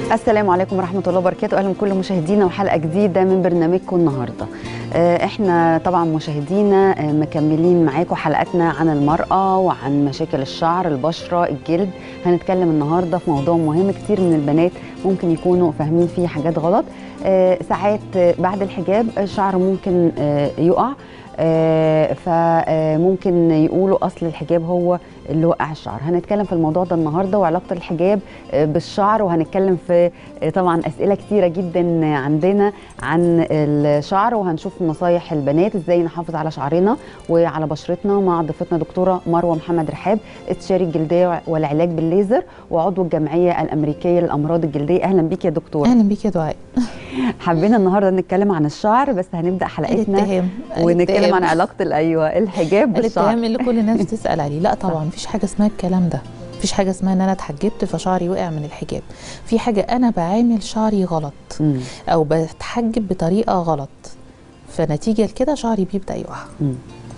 السلام عليكم ورحمة الله وبركاته أهلا بكل مشاهدينا وحلقة جديدة من برنامجكم النهاردة آه، احنا طبعا مشاهدينا آه، مكملين معاكم حلقاتنا عن المرأة وعن مشاكل الشعر البشرة الجلد هنتكلم النهاردة في موضوع مهم كتير من البنات ممكن يكونوا فاهمين فيه حاجات غلط آه، ساعات آه، بعد الحجاب الشعر ممكن آه، يقع آه، فممكن يقولوا اصل الحجاب هو اللي وقع الشعر هنتكلم في الموضوع ده النهارده وعلاقه الحجاب آه، بالشعر وهنتكلم في آه، طبعا اسئله كتيره جدا عندنا عن الشعر وهنشوف نصايح البنات ازاي نحافظ على شعرنا وعلى بشرتنا مع ضيفتنا دكتوره مروه محمد رحاب استشاري الجلديه والعلاج بالليزر وعضو الجمعيه الامريكيه للامراض الجلديه اهلا بيك يا دكتوره اهلا بيك يا دعاء حبينا النهارده نتكلم عن الشعر بس هنبدا حلقتنا الاتهام ونتكلم الاتهام. عن علاقه الايوه الحجاب بالشعر الاتهام اللي كل الناس بتسال عليه لا طبعا مفيش حاجه اسمها الكلام ده مفيش حاجه اسمها ان انا اتحجبت فشعري وقع من الحجاب في حاجه انا بعامل شعري غلط مم. او بتحجب بطريقه غلط فنتيجه لكده شعري بيبدا يقع مم.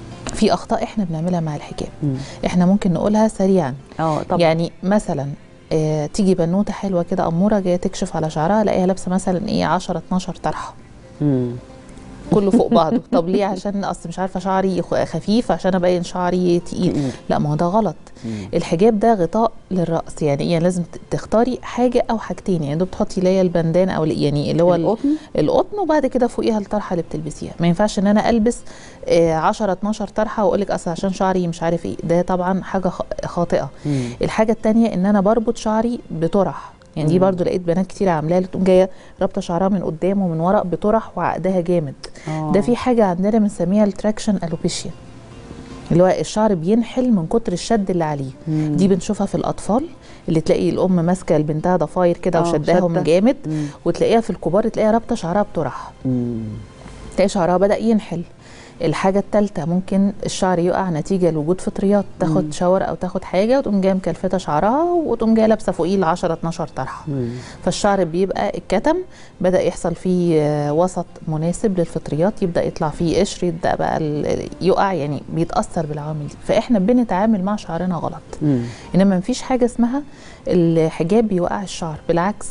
في اخطاء احنا بنعملها مع الحجاب مم. احنا ممكن نقولها سريعا اه طبعا يعني مثلا آه تيجي بنوته حلوه كده اموره جايه تكشف على شعرها الاقيها لابسه مثلا ايه 10 12 طرحه مم. كله فوق بعضه طب ليه عشان اصل مش عارفه شعري خ- خفيف عشان ابين شعري تقيل تقيل. لا ما هو ده غلط مم. الحجاب ده غطاء للراس يعني ايه لازم ت- تختاري حاجه او حاجتين يعني انت بتحطي اللي هي البندان او ال- يعني اللي هو ال- القطن القطن وبعد كده فوقيها الطرحه اللي بتلبسيها ما ينفعش ان انا البس آه، 10 12 طرحه واقول لك اصل عشان شعري مش عارف ايه ده طبعا حاجه خ- خاطئه مم. الحاجه التانية ان انا بربط شعري بطرح يعني دي مم. برضو لقيت بنات كتير عاملاها اللي تقوم جايه رابطه شعرها من قدام ومن ورا بطرح وعقدها جامد آه. ده في حاجه عندنا بنسميها التراكشن الوبيشيا اللي هو الشعر بينحل من كتر الشد اللي عليه مم. دي بنشوفها في الاطفال اللي تلاقي الام ماسكه لبنتها ضفاير كده آه، وشداهم شدة. جامد مم. وتلاقيها في الكبار تلاقيها رابطه شعرها بطرح مم. تلاقي شعرها بدا ينحل الحاجة التالتة ممكن الشعر يقع نتيجة لوجود فطريات تاخد مم. شاور أو تاخد حاجة وتقوم جاية مكلفتة شعرها وتقوم جاية لابسة فوقيه ال 10 12 طرحة مم. فالشعر بيبقى الكتم بدا يحصل فيه آه، وسط مناسب للفطريات يبدا يطلع فيه قشر يبدا بقى ال- يقع يعني بيتاثر بالعوامل دي فاحنا بنتعامل مع شعرنا غلط مم. انما مفيش حاجه اسمها الحجاب بيوقع الشعر بالعكس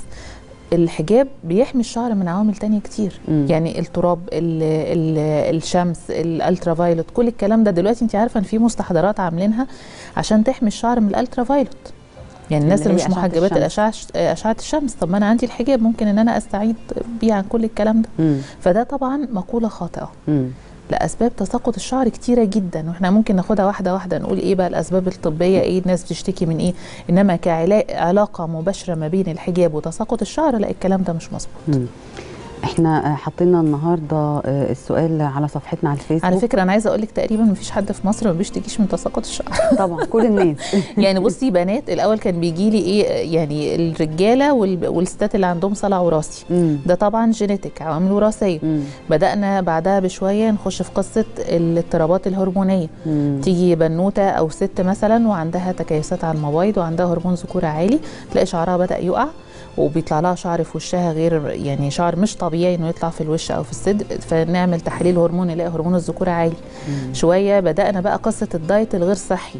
الحجاب بيحمي الشعر من عوامل تانية كتير مم. يعني التراب ال ال الشمس الالترا فايلوت كل الكلام ده دلوقتي انت عارفه ان في مستحضرات عاملينها عشان تحمي الشعر من الالترا فايلوت يعني الناس اللي اللي هي مش أشعة محجبات الشمس. الاشعه اشعه الشمس طب ما انا عندي الحجاب ممكن ان انا استعيد بيه عن كل الكلام ده مم. فده طبعا مقوله خاطئه مم. لاسباب تساقط الشعر كتيره جدا واحنا ممكن ناخدها واحده واحده نقول ايه بقى الاسباب الطبيه ايه الناس بتشتكي من ايه انما كعلاقه مباشره ما بين الحجاب وتساقط الشعر لا الكلام ده مش مظبوط مم. احنا آه، حطينا النهارده آه، السؤال على صفحتنا على الفيسبوك على فكره انا عايزه اقول لك تقريبا ما فيش حد في مصر ما بيشتكيش من تساقط الشعر طبعا كل الناس يعني بصي بنات الاول كان بيجي لي ايه يعني الرجاله وال- والستات اللي عندهم صلع وراثي مم. ده طبعا جينيتك عوامل وراثيه مم. بدانا بعدها بشويه نخش في قصه الاضطرابات الهرمونيه مم. تيجي بنوته او ست مثلا وعندها تكيسات على المبايض وعندها هرمون ذكوره عالي تلاقي شعرها بدا يقع وبيطلع لها شعر في وشها غير يعني شعر مش طبيعي انه يطلع في الوش او في الصدر فنعمل تحاليل هرمون نلاقي هرمون الذكوره عالي مم. شويه بدانا بقى قصه الدايت الغير صحي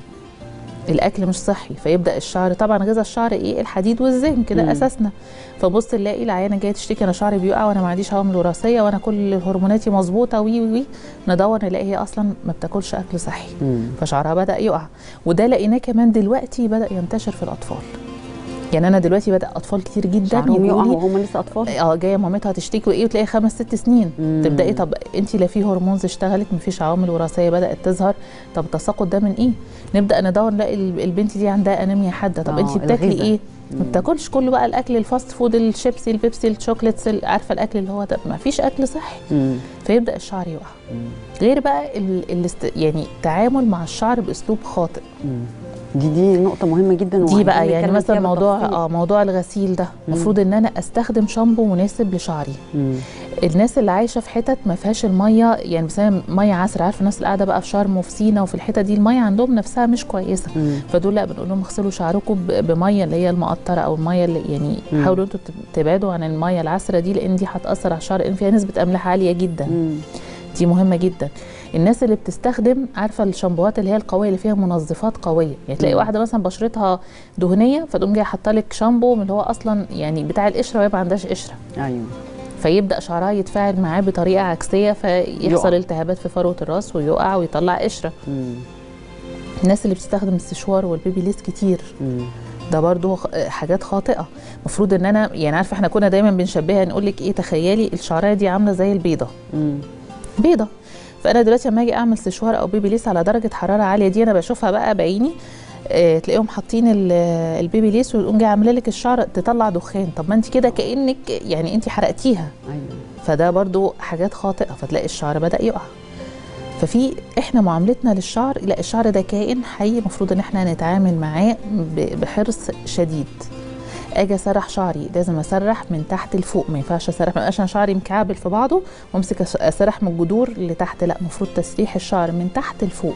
الاكل مش صحي فيبدا الشعر طبعا غذاء الشعر ايه الحديد والزنك ده مم. اساسنا فبص نلاقي العيانه جايه تشتكي انا شعري بيقع وانا ما عنديش عوامل وراثيه وانا كل هرموناتي مظبوطه وي وي وي ندور نلاقي هي اصلا ما بتاكلش اكل صحي مم. فشعرها بدا يقع وده لقيناه كمان دلوقتي بدا ينتشر في الاطفال يعني انا دلوقتي بدا اطفال كتير جدا شعرهم يقع يقولوا لي وهم لسه اطفال اه جايه مامتها تشتكي وايه وتلاقي خمس ست سنين مم. تبداي طب انت لا في هرمونز اشتغلت مفيش عوامل وراثيه بدات تظهر طب التساقط ده من ايه نبدا ندور نلاقي ال- البنت دي عندها انيميا حاده طب آه، انت بتاكلي الغذاء. ايه ما مم. بتاكلش كله بقى الاكل الفاست فود الشيبسي البيبسي الشوكليتس ال- عارفه الاكل اللي هو ده ما فيش اكل صحي مم. فيبدا الشعر يقع مم. غير بقى ال... الاست... يعني تعامل مع الشعر باسلوب خاطئ مم. دي دي نقطة مهمة جدا دي وعايزين بقى يعني نتكلم مثلا فيها موضوع بالتفصيل. اه موضوع الغسيل ده المفروض ان انا استخدم شامبو مناسب لشعري مم. الناس اللي عايشه في حتت ما فيهاش الميه يعني مثلا ميه عسر عارفه الناس اللي قاعده بقى في شرم وفي سينا وفي الحته دي الميه عندهم نفسها مش كويسه مم. فدول لا بنقول لهم اغسلوا شعركم ب- بميه اللي هي المقطره او الميه اللي يعني مم. حاولوا انتوا تب- تبعدوا عن الميه العسره دي لان دي هتاثر على الشعر لان فيها نسبه املاح عاليه جدا مم. دي مهمه جدا الناس اللي بتستخدم عارفه الشامبوهات اللي هي القويه اللي فيها منظفات قويه يعني تلاقي مم. واحده مثلا بشرتها دهنيه فتقوم جايه حاطه لك شامبو من اللي هو اصلا يعني بتاع القشره وهي ما عندهاش قشره ايوه فيبدا شعرها يتفاعل معاه بطريقه عكسيه فيحصل يقع. التهابات في فروه الراس ويقع ويطلع قشره مم. الناس اللي بتستخدم السشوار والبيبي ليس كتير مم. ده برضو خ- حاجات خاطئه المفروض ان انا يعني عارفه احنا كنا دايما بنشبهها نقول لك ايه تخيلي الشعريه دي عامله زي البيضه مم. بيضه فانا دلوقتي لما اجي اعمل سشوار او بيبي ليس على درجه حراره عاليه دي انا بشوفها بقى بعيني آه، تلاقيهم حاطين ال- البيبي ليس ويقوم جاي عامله لك الشعر تطلع دخان طب ما انت كده كانك يعني انت حرقتيها ايوه فده برضو حاجات خاطئه فتلاقي الشعر بدا يقع ففي احنا معاملتنا للشعر لا الشعر ده كائن حي المفروض ان احنا نتعامل معاه ب- بحرص شديد اجي اسرح شعري لازم اسرح من تحت لفوق ما ينفعش اسرح ما يبقاش أنا شعري مكعبل في بعضه وامسك أس- اسرح من الجذور لتحت لا المفروض تسريح الشعر من تحت لفوق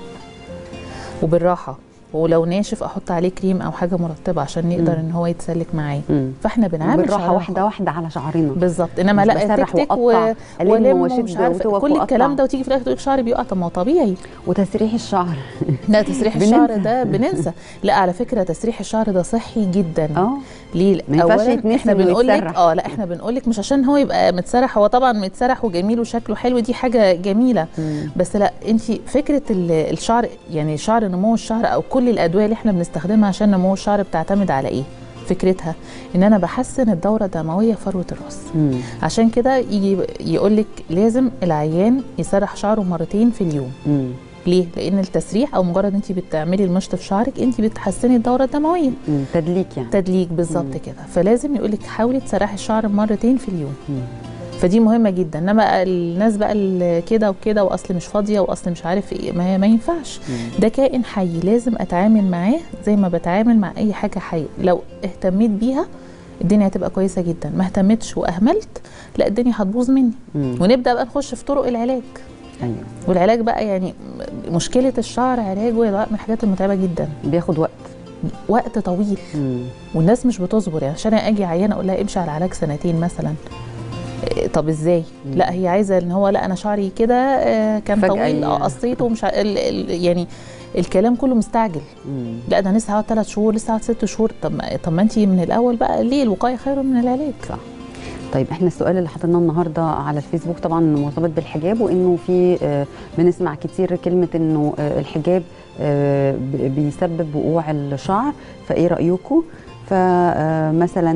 وبالراحه ولو ناشف احط عليه كريم او حاجه مرطبه عشان يقدر مم. ان هو يتسلك معايا مم. فاحنا بنعامل بالراحه شعرنا واحده واحده على شعرنا بالظبط انما مش لا بسرح تك تك و... وأقطع، ألم ولم وأشد ومش عارفه وأتوك كل الكلام وأقطع. ده وتيجي في الاخر تقول شعري بيقع طب ما هو طبيعي وتسريح الشعر لا تسريح بننسى. الشعر ده بننسى لا على فكره تسريح الشعر ده صحي جدا اه ليه ما ينفعش اولا يتنسي احنا إنه بنقول لك يتسرح. اه لا احنا بنقول لك مش عشان هو يبقى متسرح هو طبعا متسرح وجميل وشكله حلو دي حاجه جميله مم. بس لا انت فكره ال- الشعر يعني شعر نمو الشعر او كل الادويه اللي احنا بنستخدمها عشان نمو الشعر بتعتمد على ايه فكرتها ان انا بحسن الدوره الدمويه في فروه الراس مم. عشان كده يجي يقول لك لازم العيان يسرح شعره مرتين في اليوم مم. ليه لان التسريح او مجرد انت بتعملي المشط في شعرك انت بتحسني الدوره الدمويه مم. تدليك يعني تدليك بالظبط مم. كده فلازم يقول لك حاولي تسرحي الشعر مرتين في اليوم مم. فدي مهمه جدا انما الناس بقى اللي كده وكده واصل مش فاضيه واصل مش عارف ايه ما, ما ينفعش مم. ده كائن حي لازم اتعامل معاه زي ما بتعامل مع اي حاجه حيه لو اهتميت بيها الدنيا هتبقى كويسه جدا ما اهتمتش واهملت لا الدنيا هتبوظ مني مم. ونبدا بقى نخش في طرق العلاج ايوه والعلاج بقى يعني م- مشكله الشعر علاجه من الحاجات المتعبه جدا بياخد وقت وقت طويل مم. والناس مش بتصبر يعني عشان اجي عيانه اقول لها امشي على العلاج سنتين مثلا إيه، طب ازاي مم. لا هي عايزه ان هو لا انا شعري كده آه، كان فجأة طويل ي- اه قصيته ومش ع- ال- ال- يعني الكلام كله مستعجل مم. لا ده أنا لسه هقعد ثلاث شهور لسه هقعد ست شهور طب ما طب ما انت من الاول بقى ليه الوقايه خير من العلاج صح طيب احنا السؤال اللي حطيناه النهارده على الفيسبوك طبعا مرتبط بالحجاب وانه في آه، بنسمع كتير كلمه انه آه، الحجاب آه، ب- بيسبب وقوع الشعر فايه رايكم فمثلا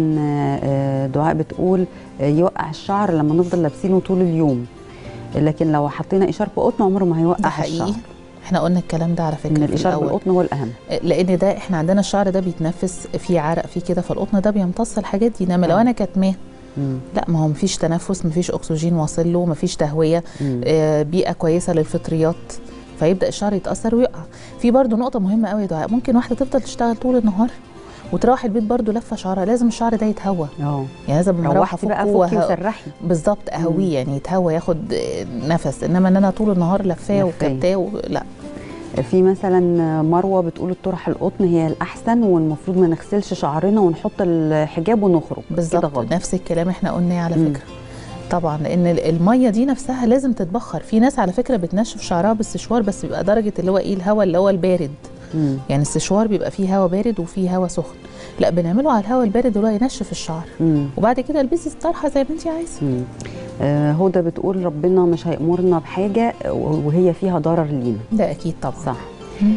دعاء بتقول آه، يوقع الشعر لما نفضل لابسينه طول اليوم لكن لو حطينا اشارب قطن عمره ما ده هيوقع حقيقي الشعر احنا قلنا الكلام ده على ان فكره في الاشارب الاول بالقطن هو الاهم لان ده احنا عندنا الشعر ده بيتنفس فيه عرق فيه كده فالقطن ده بيمتص الحاجات دي انما لو آه. انا كاتماه مم. لا ما هو مفيش تنفس مفيش اكسجين واصل له مفيش تهويه مم. آه، بيئه كويسه للفطريات فيبدا الشعر يتاثر ويقع في برضو نقطه مهمه قوي يا دعاء ممكن واحده تفضل تشتغل طول النهار وتروح البيت برضو لفه شعرها لازم الشعر ده يتهوى اه يعني لازم لما اروح روحتي بقى افكه فكي وه- وسرحي بالظبط اهويه يعني يتهوى ياخد آه، نفس انما ان انا طول النهار لفاه لفاه. وكبتاه و- لا في مثلا مروه بتقول الطرح القطن هي الاحسن والمفروض ما نغسلش شعرنا ونحط الحجاب ونخرج كده بالظبط غلط نفس الكلام احنا قلناه على مم. فكره طبعا لان ال- الميه دي نفسها لازم تتبخر في ناس على فكره بتنشف شعرها بالسشوار بس بيبقى درجه اللي هو ايه الهواء اللي هو البارد مم. يعني السشوار بيبقى فيه هواء بارد وفيه هواء سخن لا بنعمله على الهواء البارد اللي هو ينشف الشعر مم. وبعد كده البسي الطرحه زي ما انت عايزه مم. آه هدى بتقول ربنا مش هيأمرنا بحاجة وهي فيها ضرر لينا ده اكيد طبعا صح مم.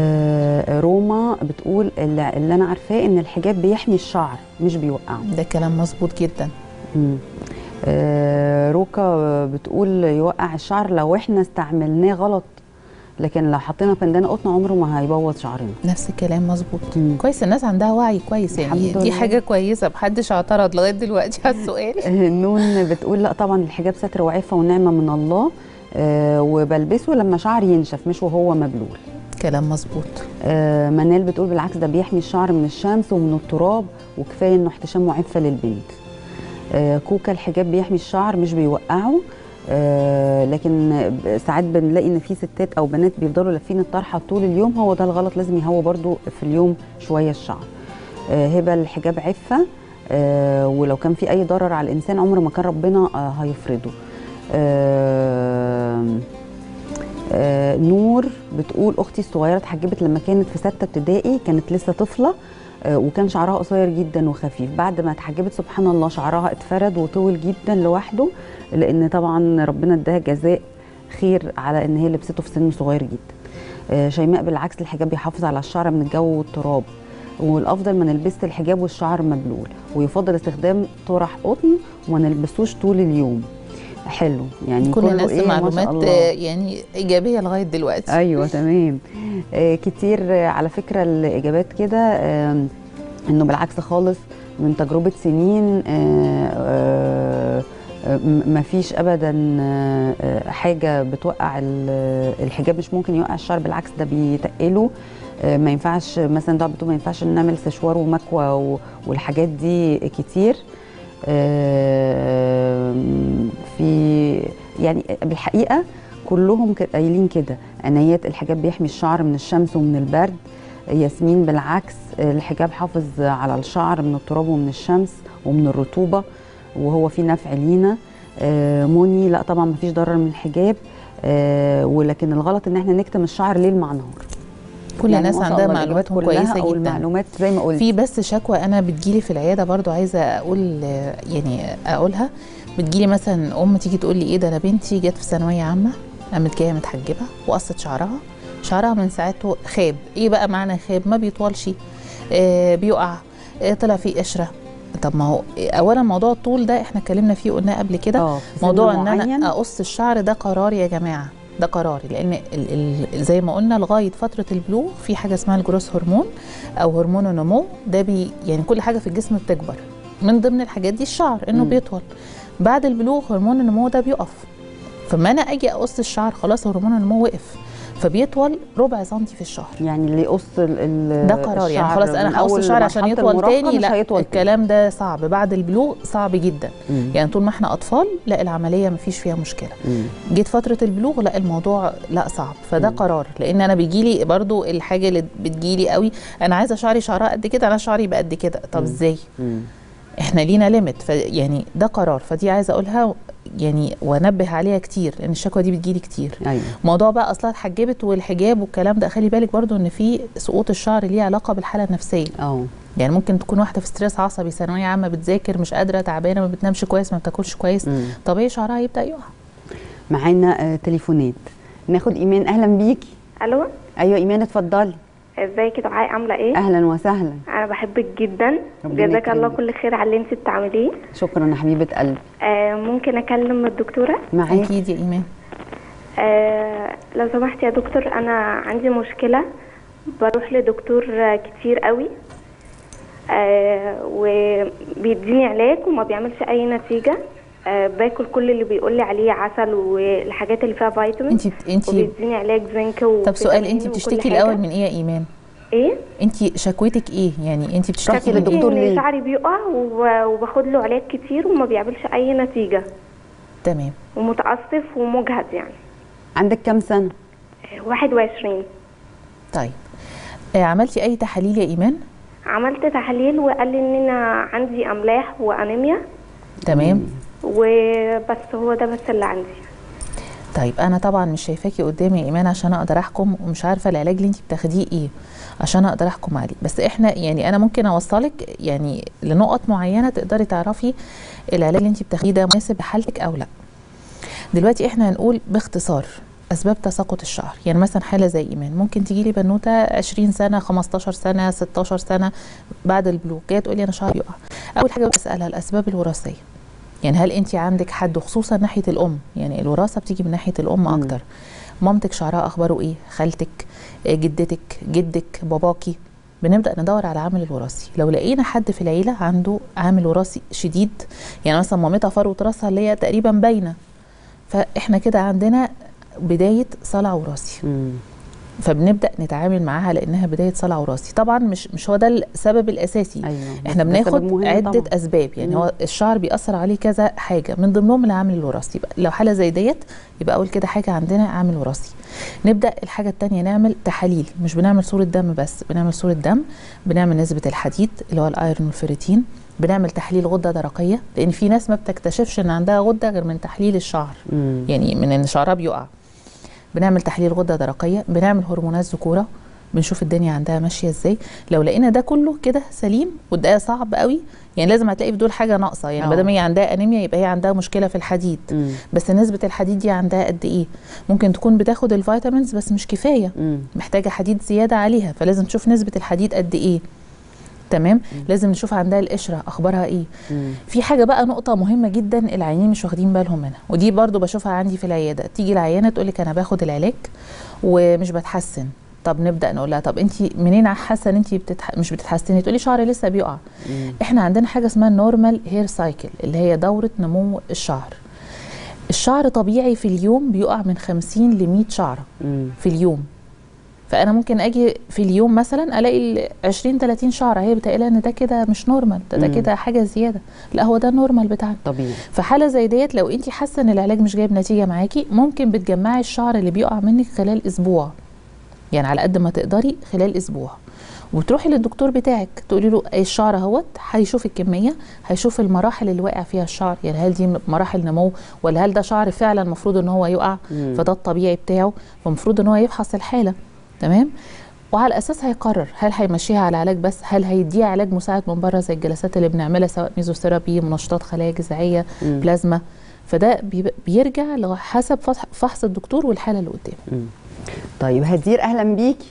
آه روما بتقول اللي, اللي أنا عارفاه إن الحجاب بيحمي الشعر مش بيوقعه ده كلام مظبوط جدا مم. آه روكا بتقول يوقع الشعر لو احنا استعملناه غلط لكن لو حطينا بندانة قطن عمره ما هيبوظ شعرنا نفس الكلام مظبوط مم. كويس الناس عندها وعي كويس يعني الحمد دي لله. حاجه كويسه محدش اعترض لغايه دلوقتي على السؤال نون بتقول لا طبعا الحجاب ستر وعفة ونعمة من الله آه وبلبسه لما شعري ينشف مش وهو مبلول كلام مظبوط آه منال بتقول بالعكس ده بيحمي الشعر من الشمس ومن التراب وكفايه انه احتشام وعفه للبنت آه كوكا الحجاب بيحمي الشعر مش بيوقعه آه لكن ب- ساعات بنلاقي ان في ستات او بنات بيفضلوا لافين الطرحه طول اليوم هو ده الغلط لازم يهوى برضو في اليوم شويه الشعر آه هبه الحجاب عفه آه ولو كان في اي ضرر على الانسان عمر ما كان ربنا آه هيفرضه آه آه نور بتقول اختي الصغيره اتحجبت لما كانت في سته ابتدائي كانت لسه طفله آه وكان شعرها قصير جدا وخفيف بعد ما اتحجبت سبحان الله شعرها اتفرد وطول جدا لوحده لان طبعا ربنا اداها جزاء خير على ان هي لبسته في سن صغير جدا آه شيماء بالعكس الحجاب بيحافظ على الشعر من الجو والتراب والافضل ما نلبسش الحجاب والشعر مبلول ويفضل استخدام طرح قطن وما نلبسوش طول اليوم حلو يعني كل كله الناس إيه ما شاء معلومات الله. آه، يعني ايجابيه لغايه دلوقتي ايوه تمام آه كتير آه، على فكره الاجابات كده آه انه بالعكس خالص من تجربه سنين آه آه آه، م- مفيش ابدا آه، آه، حاجه بتوقع ال- الحجاب مش ممكن يوقع الشعر بالعكس ده بيتقله آه، ما ينفعش مثلا ده بتقول ما ينفعش نعمل سشوار ومكوى و- والحاجات دي كتير آه، في يعني بالحقيقه كلهم ك- قايلين كده انايات الحجاب بيحمي الشعر من الشمس ومن البرد ياسمين بالعكس الحجاب حافظ على الشعر من التراب ومن الشمس ومن الرطوبه وهو في نفع لينا آه، موني لا طبعا مفيش ضرر من الحجاب آه، ولكن الغلط ان احنا نكتم الشعر ليل مع نهار كل يعني الناس ما شاء عندها الله الإجابات معلوماتهم كلها كويسه او جدا المعلومات زي ما قلت في بس شكوى انا بتجيلي في العياده برضو عايزه اقول يعني اقولها بتجيلي مثلا ام تيجي تقول لي ايه ده انا بنتي جت في ثانويه عامه قامت جايه متحجبه وقصت شعرها شعرها من ساعته خاب ايه بقى معنى خاب ما بيطولش آه بيقع آه طلع فيه قشره طب ما هو اولا موضوع الطول ده احنا اتكلمنا فيه قلناه قبل كده اه في سن موضوع ان معين. انا اقص الشعر ده قرار يا جماعه ده قراري لان ال ال زي ما قلنا لغايه فتره البلوغ في حاجه اسمها الجروس هرمون او هرمون النمو ده بي يعني كل حاجه في الجسم بتكبر من ضمن الحاجات دي الشعر انه مم. بيطول بعد البلوغ هرمون النمو ده بيقف فما انا اجي اقص الشعر خلاص هرمون النمو وقف فبيطول ربع سنتي في الشهر يعني اللي يقص ال- ال- ده قرار يعني الشعر خلاص من انا هقص أول الشعر عشان مرحلة يطول المراهقة تاني مش لا هيطول تاني. الكلام ده صعب بعد البلوغ صعب جدا مم. يعني طول ما احنا اطفال لا العمليه مفيش فيها مشكله مم. جيت فتره البلوغ لا الموضوع لا صعب فده مم. قرار لان انا بيجيلي برضو الحاجه اللي بتجيلي قوي انا عايزه شعري شعرها قد كده انا شعري يبقى قد كده طب مم. ازاي مم. احنا لينا ليميت يعني ده قرار فدي عايزه اقولها يعني وانبه عليها كتير لان الشكوى دي بتجيلي كتير ايوه موضوع بقى اصلا اتحجبت والحجاب والكلام ده خلي بالك برضو ان في سقوط الشعر ليه علاقه بالحاله النفسيه اه يعني ممكن تكون واحده في ستريس عصبي ثانويه عامه بتذاكر مش قادره تعبانه ما بتنامش كويس ما بتاكلش كويس مم. طبيعي شعرها يبدا يقع معانا آه، تليفونات ناخد ايمان اهلا بيكي الو ايوه ايمان اتفضلي ازيك يا دعاء عامله ايه اهلا وسهلا انا بحبك جدا ربنا جزاك الله يكرمك. كل خير على اللي انت بتعمليه شكرا يا حبيبه قلبي آه ممكن اكلم الدكتوره معاكي اكيد يا ايمان آه لو سمحت يا دكتور انا عندي مشكله بروح لدكتور آه، كتير قوي آه وبيديني علاج وما بيعملش اي نتيجه آه باكل كل اللي بيقول لي عليه عسل والحاجات اللي فيها فيتامين انت انت وبيديني علاج زنك طب سؤال وفيتامين انت وكل بتشتكي حاجة. الاول من ايه يا ايمان ايه انت شكوتك ايه يعني انت بتشتكي رحتي من للدكتور ايه دكتور ان ليه؟ شعري بيقع وب- وباخد له علاج كتير وما بيعملش اي نتيجه تمام ومتأسف ومجهد يعني عندك كام سنه 21 طيب آه عملتي اي تحاليل يا ايمان عملت تحاليل وقال لي ان انا عندي املاح وانيميا تمام وبس هو ده بس اللي عندي طيب انا طبعا مش شايفاكي قدامي يا ايمان عشان اقدر احكم ومش عارفه العلاج اللي انت بتاخديه ايه عشان اقدر احكم عليه بس احنا يعني انا ممكن اوصلك يعني لنقط معينه تقدري تعرفي العلاج اللي انت بتاخديه ده مناسب لحالتك او لا دلوقتي احنا هنقول باختصار اسباب تساقط الشعر يعني مثلا حاله زي ايمان ممكن تجي لي بنوته 20 سنه 15 سنه 16 سنه بعد البلوغ جايه تقول لي انا شعري يقع اول حاجه بسالها الاسباب الوراثيه يعني هل انت عندك حد خصوصا ناحيه الام يعني الوراثه بتيجي من ناحيه الام مم. اكتر مامتك شعرها اخباره ايه خالتك آه، جدتك جدك باباكي بنبدا ندور على العامل الوراثي لو لقينا حد في العيله عنده عامل وراثي شديد يعني مثلا مامتها فروه راسها اللي هي تقريبا باينه فاحنا كده عندنا بدايه صلع وراثي مم. فبنبدا نتعامل معاها لانها بدايه صلع وراثي طبعا مش مش هو ده السبب الاساسي ايوه بس احنا ده بناخد سبب مهم عده طبعاً. اسباب يعني مم. هو الشعر بيأثر عليه كذا حاجه من ضمنهم العامل الوراثي يبقى لو حاله زي ديت يبقى اول كده حاجه عندنا عامل وراثي نبدا الحاجه الثانيه نعمل تحاليل مش بنعمل صوره دم بس بنعمل صوره دم بنعمل نسبه الحديد اللي هو الايرون والفيريتين بنعمل تحليل غده درقيه لان في ناس ما بتكتشفش ان عندها غده غير من تحليل الشعر مم. يعني من ان شعرها بيقع بنعمل تحليل غده درقيه بنعمل هرمونات ذكوره بنشوف الدنيا عندها ماشيه ازاي لو لقينا ده كله كده سليم وده صعب قوي يعني لازم هتلاقي في دول حاجه ناقصه يعني آه. بدل ما هي عندها انيميا يبقى هي عندها مشكله في الحديد مم. بس نسبه الحديد دي عندها قد ايه ممكن تكون بتاخد الفيتامينز بس مش كفايه مم. محتاجه حديد زياده عليها فلازم نشوف نسبه الحديد قد ايه تمام لازم نشوف عندها القشره اخبارها ايه مم. في حاجه بقى نقطه مهمه جدا العيانين مش واخدين بالهم منها ودي برضو بشوفها عندي في العياده تيجي العيانه تقول لك انا باخد العلاج ومش بتحسن طب نبدا نقول لها طب انت منين حاسه ان انت بتتح... مش بتتحسني تقولي شعري لسه بيقع مم. احنا عندنا حاجه اسمها نورمال هير سايكل اللي هي دوره نمو الشعر الشعر طبيعي في اليوم بيقع من 50 ل 100 شعره مم. في اليوم فانا ممكن اجي في اليوم مثلا الاقي ال 20 30 شعره هي بتقلق ان ده كده مش نورمال ده, ده مم. كده حاجه زياده لا هو ده النورمال بتاعنا طبيعي في حاله زي ديت لو انت حاسه ان العلاج مش جايب نتيجه معاكي ممكن بتجمعي الشعر اللي بيقع منك خلال اسبوع يعني على قد ما تقدري خلال اسبوع وتروحي للدكتور بتاعك تقولي له أي الشعر اهوت هيشوف الكميه هيشوف المراحل اللي واقع فيها الشعر يعني هل دي مراحل نمو ولا هل ده شعر فعلا المفروض ان هو يقع مم. فده الطبيعي بتاعه فالمفروض ان هو يفحص الحاله تمام وعلى الاساس هيقرر هل هيمشيها على علاج بس هل هيديها علاج مساعد من بره زي الجلسات اللي بنعملها سواء ميزوثيرابي منشطات خلايا جذعيه مم. بلازما فده بيب- بيرجع حسب فح- فحص الدكتور والحاله اللي قدامه مم. طيب هدير اهلا بيكي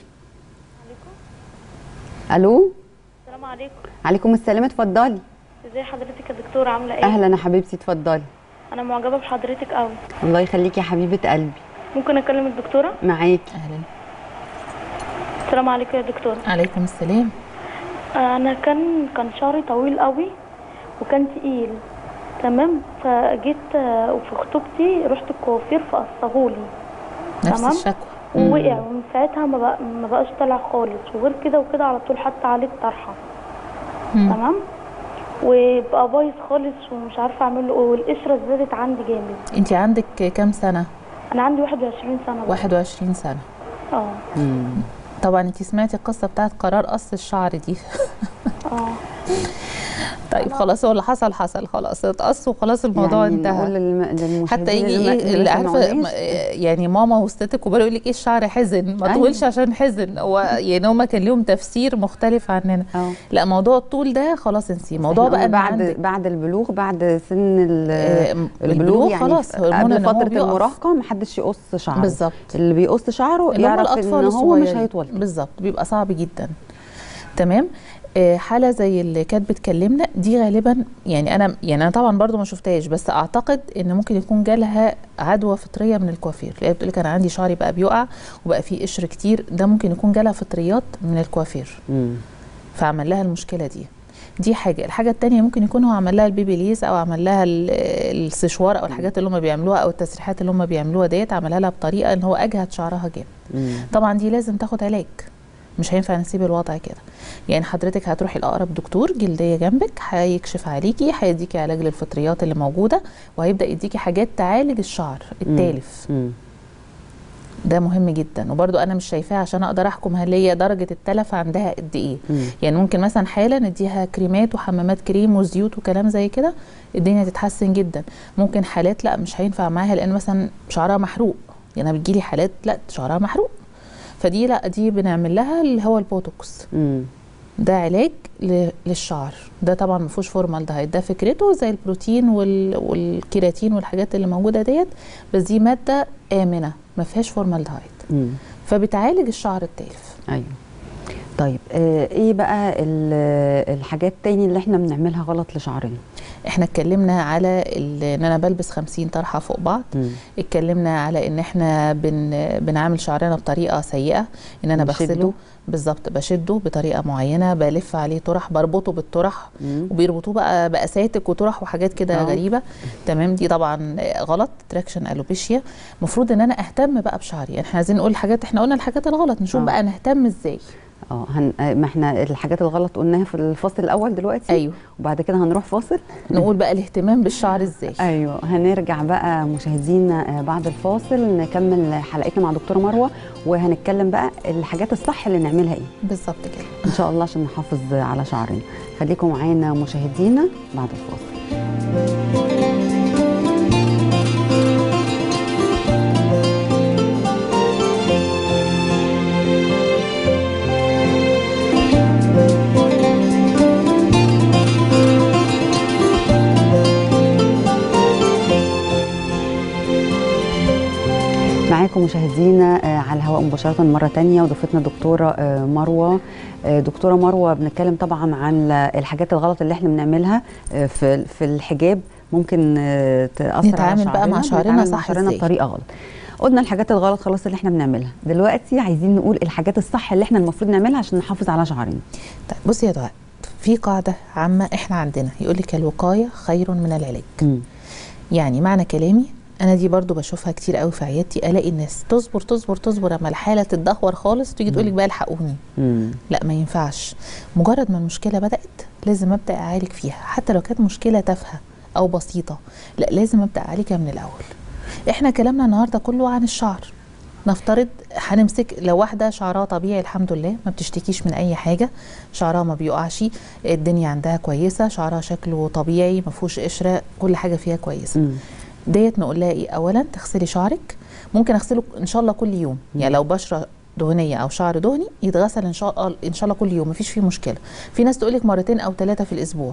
الو السلام عليكم عليكم السلام اتفضلي ازي حضرتك يا دكتور عامله ايه اهلا يا حبيبتي اتفضلي انا معجبه بحضرتك قوي الله يخليكي يا حبيبه قلبي ممكن اكلم الدكتوره معاكي اهلا السلام عليكم يا دكتوره عليكم السلام انا كان كان شعري طويل قوي وكان تقيل تمام فجيت آه، وفي خطوبتي رحت الكوافير فقصهولي نفس تمام. الشكوى ووقع ومن ساعتها ما, بق... ما بقاش طالع خالص وغير كده وكده على طول حتى عليه الطرحه مم. تمام وبقى بايظ خالص ومش عارفه اعمل له ايه والقشره زادت عندي جامد انت عندك كام سنه انا عندي 21 سنه بقى. 21 سنه اه مم. طبعا انت سمعتي القصه بتاعت قرار قص الشعر دي اه طيب خلاص هو اللي حصل حصل خلاص اتقص وخلاص الموضوع يعني انتهى نقول للم... للمشاهدين حتى يجي اللي, ايه اللي عارفه سمعوناش. م- يعني ماما وستتك وبقوا يقول لك ايه الشعر حزن ما أيوة. طولش عشان حزن هو يعني هما كان لهم تفسير مختلف عننا اه لا موضوع الطول ده خلاص انسيه موضوع إحنا بقى قلنا إن بعد عندك بعد البلوغ بعد سن ال- آه، البلوغ البلوغ يعني خلاص هرمون قبل النمو فتره بيقف. المراهقه محدش يقص شعره بالظبط اللي بيقص شعره اللي هم يعرف الاطفال ان هو مش الصغيرين. هيطول بالظبط بيبقى صعب جدا تمام آه، حاله زي اللي كانت بتكلمنا دي غالبا يعني انا يعني انا طبعا برضو ما شفتهاش بس اعتقد ان ممكن يكون جالها عدوى فطريه من الكوافير اللي هي بتقول لك انا عندي شعري بقى بيقع وبقى فيه قشر كتير ده ممكن يكون جالها فطريات من الكوافير مم. فعمل لها المشكله دي دي حاجه الحاجه التانية ممكن يكون هو عمل لها البيبي ليز او عمل لها ال- السشوار او الحاجات اللي هم بيعملوها او التسريحات اللي هم بيعملوها ديت عملها لها بطريقه ان هو اجهد شعرها جامد مم. طبعا دي لازم تاخد علاج مش هينفع نسيب الوضع كده يعني حضرتك هتروحي لاقرب دكتور جلديه جنبك هيكشف عليكي هيديكي علاج للفطريات اللي موجوده وهيبدا يديكي حاجات تعالج الشعر التالف مم. ده مهم جدا وبرده انا مش شايفاها عشان اقدر احكم هل هي درجه التلف عندها قد ايه مم. يعني ممكن مثلا حاله نديها كريمات وحمامات كريم وزيوت وكلام زي كده الدنيا تتحسن جدا ممكن حالات لا مش هينفع معاها لان مثلا شعرها محروق يعني أنا بتجيلي حالات لا شعرها محروق فدي لا دي بنعمل لها اللي هو البوتوكس مم. ده علاج ل- للشعر ده طبعا ما فيهوش فورمالدهيد ده فكرته زي البروتين وال... والكيراتين والحاجات اللي موجوده ديت بس دي ماده امنه ما فيهاش فورمالدهيد مم. فبتعالج الشعر التالف ايوه طيب آه ايه بقى ال- الحاجات تاني اللي احنا بنعملها غلط لشعرنا احنا اتكلمنا على ال- ان انا بلبس 50 طرحه فوق بعض مم. اتكلمنا على ان احنا بن بنعمل شعرنا بطريقه سيئه ان انا بنشده. بغسله بالظبط بشده بطريقه معينه بلف عليه طرح بربطه بالطرح مم. وبيربطوه بقى باساتك وطرح وحاجات كده آه. غريبه تمام دي طبعا غلط تراكشن الوبيشيا المفروض ان انا اهتم بقى بشعري يعني احنا عايزين نقول الحاجات احنا قلنا الحاجات الغلط نشوف آه. بقى نهتم ازاي اه هن... آه، ما احنا الحاجات الغلط قلناها في الفصل الاول دلوقتي ايوه وبعد كده هنروح فاصل نقول بقى الاهتمام بالشعر ازاي ايوه هنرجع بقى مشاهدينا آه، بعد الفاصل نكمل حلقتنا مع دكتوره مروه وهنتكلم بقى الحاجات الصح اللي نعملها ايه بالظبط كده ان شاء الله عشان نحافظ على شعرنا خليكم معانا مشاهدينا بعد الفاصل بكم مشاهدينا آه، على الهواء مباشرة مرة تانية وضيفتنا دكتورة آه، مروة آه، دكتورة مروة بنتكلم طبعا عن الحاجات الغلط اللي احنا بنعملها آه، في في الحجاب ممكن آه، تأثر على نتعامل بقى مع شعرنا نتعامل مع صح شعرنا إزاي؟ بطريقة غلط قلنا الحاجات الغلط خلاص اللي احنا بنعملها دلوقتي عايزين نقول الحاجات الصح اللي احنا المفروض نعملها عشان نحافظ على شعرنا طيب بصي يا دعاء في قاعده عامه احنا عندنا يقول لك الوقايه خير من العلاج مم. يعني معنى كلامي انا دي برضو بشوفها كتير قوي في عيادتي الاقي الناس تصبر تصبر تصبر اما الحاله تتدهور خالص تيجي تقول لك بقى الحقوني مم. لا ما ينفعش مجرد ما المشكله بدات لازم ابدا اعالج فيها حتى لو كانت مشكله تافهه او بسيطه لا لازم ابدا اعالجها من الاول احنا كلامنا النهارده كله عن الشعر نفترض هنمسك لو واحده شعرها طبيعي الحمد لله ما بتشتكيش من اي حاجه شعرها ما بيقعش الدنيا عندها كويسه شعرها شكله طبيعي ما فيهوش قشره كل حاجه فيها كويسه مم. ديت نقول لها ايه اولا تغسلي شعرك ممكن اغسله ان شاء الله كل يوم يعني لو بشره دهنيه او شعر دهني يتغسل ان شاء الله ان شاء الله كل يوم مفيش فيه مشكله في ناس تقول لك مرتين او ثلاثه في الاسبوع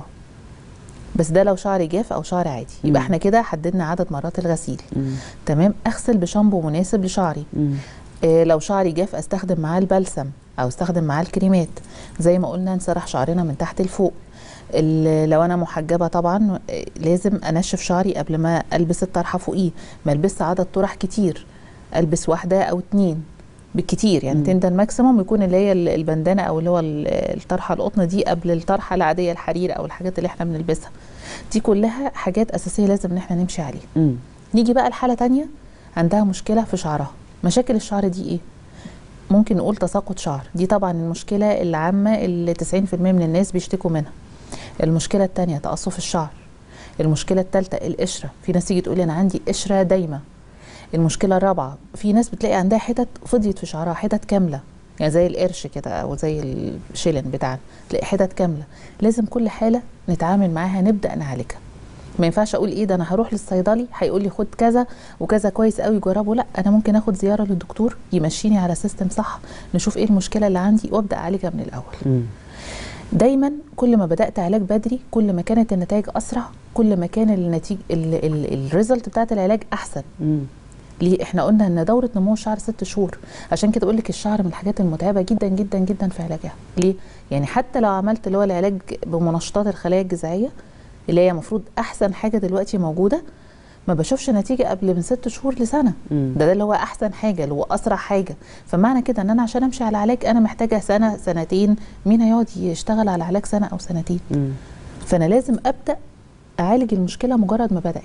بس ده لو شعر جاف او شعر عادي يبقى مم. احنا كده حددنا عدد مرات الغسيل مم. تمام اغسل بشامبو مناسب لشعري مم. إيه لو شعري جاف استخدم معاه البلسم او استخدم معاه الكريمات زي ما قلنا نسرح شعرنا من تحت لفوق ال- لو انا محجبه طبعا إيه، لازم انشف شعري قبل ما البس الطرحه فوقيه ما البس عدد طرح كتير البس واحده او اتنين بالكتير يعني مم. تندى الماكسيموم يكون اللي هي ال- البندانه او اللي هو ال- الطرحه القطن دي قبل الطرحه العاديه الحرير او الحاجات اللي احنا بنلبسها دي كلها حاجات اساسيه لازم ان احنا نمشي عليها مم. نيجي بقى لحالة تانية عندها مشكلة في شعرها مشاكل الشعر دي ايه؟ ممكن نقول تساقط شعر دي طبعا المشكلة العامة اللي 90% من الناس بيشتكوا منها المشكلة التانية تقصف الشعر المشكلة التالتة القشرة في ناس تيجي تقول لي أنا عندي قشرة دايمة المشكلة الرابعة في ناس بتلاقي عندها حتت فضيت في شعرها حتت كاملة يعني زي القرش كده أو زي الشيلن بتاعنا تلاقي حتت كاملة لازم كل حالة نتعامل معاها نبدأ نعالجها ما ينفعش اقول ايه ده انا هروح للصيدلي هيقول لي خد كذا وكذا كويس قوي جربه لا انا ممكن اخد زياره للدكتور يمشيني على سيستم صح نشوف ايه المشكله اللي عندي وابدا اعالجها من الاول مم. دايما كل ما بدات علاج بدري كل ما كانت النتائج اسرع كل ما كان النتيجه الريزلت بتاعت العلاج احسن مم. ليه احنا قلنا ان دوره نمو الشعر ست شهور عشان كده اقول لك الشعر من الحاجات المتعبه جدا جدا جدا في علاجها ليه يعني حتى لو عملت اللي هو العلاج بمنشطات الخلايا الجذعيه اللي هي المفروض احسن حاجه دلوقتي موجوده ما بشوفش نتيجه قبل من ست شهور لسنه مم. ده ده اللي هو احسن حاجه اللي هو اسرع حاجه فمعنى كده ان انا عشان امشي على علاج انا محتاجه سنه سنتين مين هيقعد يشتغل على علاج سنه او سنتين مم. فانا لازم ابدا اعالج المشكله مجرد ما بدات